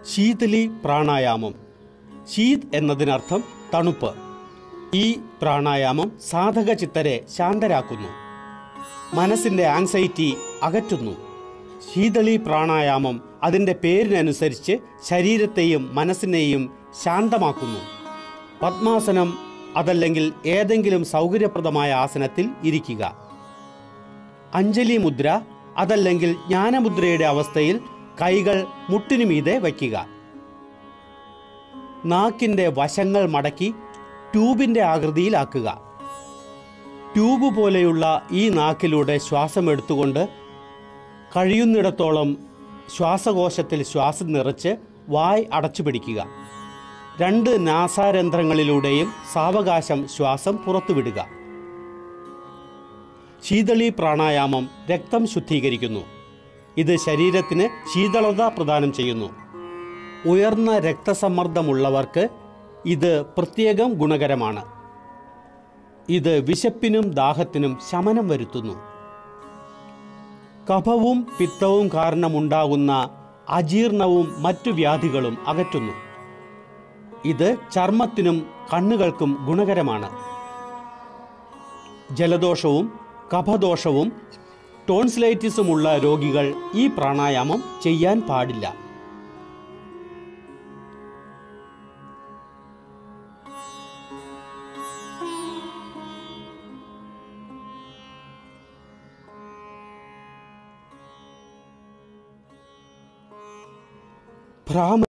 ശീതലി പ്രാണായാമം ശീത് എന്നതിനർത്ഥം തണുപ്പ് ഈ പ്രാണായാമം സാധക ചിത്തരെ ശാന്തരാക്കുന്നു മനസ്സിന്റെ ആങ്സൈറ്റി അകറ്റുന്നു ശീതളി പ്രാണായാമം അതിൻ്റെ പേരിനനുസരിച്ച് ശരീരത്തെയും മനസ്സിനെയും ശാന്തമാക്കുന്നു പത്മാസനം അതല്ലെങ്കിൽ ഏതെങ്കിലും സൗകര്യപ്രദമായ ആസനത്തിൽ ഇരിക്കുക അഞ്ജലി മുദ്ര അതല്ലെങ്കിൽ ജ്ഞാനമുദ്രയുടെ അവസ്ഥയിൽ കൈകൾ മുട്ടിനു മീതെ വയ്ക്കുക നാക്കിൻ്റെ വശങ്ങൾ മടക്കി ട്യൂബിൻ്റെ ആകൃതിയിലാക്കുക ട്യൂബ് പോലെയുള്ള ഈ നാക്കിലൂടെ ശ്വാസം എടുത്തുകൊണ്ട് കഴിയുന്നിടത്തോളം ശ്വാസകോശത്തിൽ ശ്വാസം നിറച്ച് വായ് അടച്ചു പിടിക്കുക രണ്ട് നാസാരന്ധ്രങ്ങളിലൂടെയും സാവകാശം ശ്വാസം പുറത്തുവിടുക ശീതളി പ്രാണായാമം രക്തം ശുദ്ധീകരിക്കുന്നു ഇത് ശരീരത്തിന് ശീതളത പ്രദാനം ചെയ്യുന്നു ഉയർന്ന രക്തസമ്മർദ്ദമുള്ളവർക്ക് ഇത് പ്രത്യേകം ഗുണകരമാണ് ഇത് വിശപ്പിനും ദാഹത്തിനും ശമനം വരുത്തുന്നു കഫവും പിത്തവും കാരണമുണ്ടാകുന്ന അജീർണവും മറ്റു വ്യാധികളും അകറ്റുന്നു ഇത് ചർമ്മത്തിനും കണ്ണുകൾക്കും ഗുണകരമാണ് ജലദോഷവും കഫദോഷവും ടോൺസിലൈറ്റിസുമുള്ള രോഗികൾ ഈ പ്രാണായാമം ചെയ്യാൻ പാടില്ല ഭ്രാമ